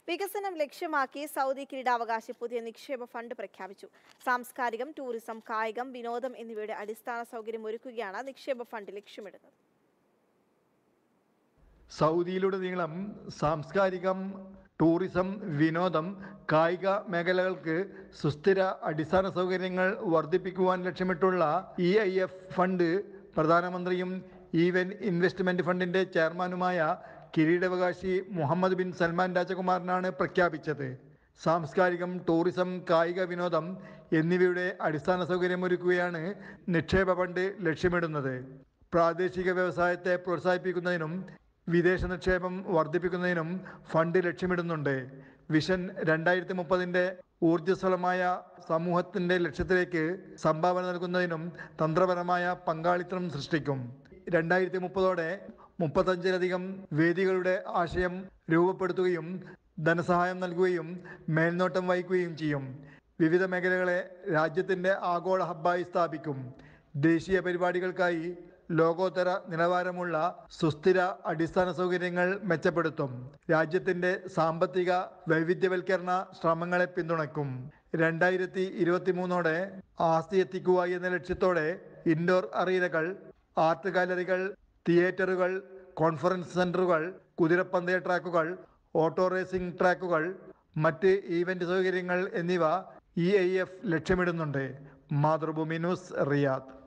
വികസനം ലക്ഷ്യമാക്കി സൗദി കിരീടാവകാശി പുതിയ നിക്ഷേപ ഫണ്ട് പ്രഖ്യാപിച്ചു സാംസ്കാരികം ടൂറിസം കായികം വിനോദം എന്നിവയുടെ അടിസ്ഥാന സൗകര്യം ഒരുക്കുകയാണ് നിക്ഷേപ ഫണ്ട് ലക്ഷ്യമിടുന്നത് സൗദിയിലുടനീളം സാംസ്കാരികം ടൂറിസം വിനോദം കായിക മേഖലകൾക്ക് സുസ്ഥിര അടിസ്ഥാന സൗകര്യങ്ങൾ വർദ്ധിപ്പിക്കുവാൻ ലക്ഷ്യമിട്ടുള്ള ഇ ഐ എഫ് ഫണ്ട് പ്രധാനമന്ത്രിയും ഈവൻ ഇൻവെസ്റ്റ്മെന്റ് ഫണ്ടിന്റെ ചെയർമാനുമായ കിരീടാവകാശി മുഹമ്മദ് ബിൻ സൽമാൻ രാജകുമാരനാണ് പ്രഖ്യാപിച്ചത് സാംസ്കാരികം ടൂറിസം കായിക വിനോദം എന്നിവയുടെ അടിസ്ഥാന സൗകര്യമൊരുക്കുകയാണ് നിക്ഷേപ ഫണ്ട് ലക്ഷ്യമിടുന്നത് പ്രാദേശിക വ്യവസായത്തെ പ്രോത്സാഹിപ്പിക്കുന്നതിനും വിദേശ നിക്ഷേപം വർദ്ധിപ്പിക്കുന്നതിനും ഫണ്ട് ലക്ഷ്യമിടുന്നുണ്ട് വിഷൻ രണ്ടായിരത്തി മുപ്പതിൻ്റെ ഊർജ്ജസ്വലമായ സമൂഹത്തിൻ്റെ ലക്ഷ്യത്തിലേക്ക് സംഭാവന നൽകുന്നതിനും തന്ത്രപരമായ പങ്കാളിത്തം സൃഷ്ടിക്കും രണ്ടായിരത്തി മുപ്പതോടെ മുപ്പത്തഞ്ചിലധികം വേദികളുടെ ആശയം രൂപപ്പെടുത്തുകയും ധനസഹായം നൽകുകയും മേൽനോട്ടം വഹിക്കുകയും ചെയ്യും വിവിധ മേഖലകളെ രാജ്യത്തിൻ്റെ ആഗോള ഹബ്ബായി സ്ഥാപിക്കും ദേശീയ പരിപാടികൾക്കായി ലോകോത്തര നിലവാരമുള്ള സുസ്ഥിര അടിസ്ഥാന സൗകര്യങ്ങൾ മെച്ചപ്പെടുത്തും രാജ്യത്തിന്റെ സാമ്പത്തിക വൈവിധ്യവൽക്കരണ ശ്രമങ്ങളെ പിന്തുണയ്ക്കും രണ്ടായിരത്തി ഇരുപത്തി മൂന്നോടെ ആസ്തി എത്തിക്കുക എന്ന ലക്ഷ്യത്തോടെ ഇൻഡോർ അറീനകൾ ആർട്ട് ഗാലറികൾ തിയേറ്ററുകൾ കോൺഫറൻസ് സെന്ററുകൾ കുതിരപ്പന്തയ ട്രാക്കുകൾ ഓട്ടോ റേസിംഗ് ട്രാക്കുകൾ മറ്റ് ഈവന്റ് സൗകര്യങ്ങൾ എന്നിവ E I F ലക്ഷ്യമിടുന്നുണ്ട് Mathrubhumi news Riyadh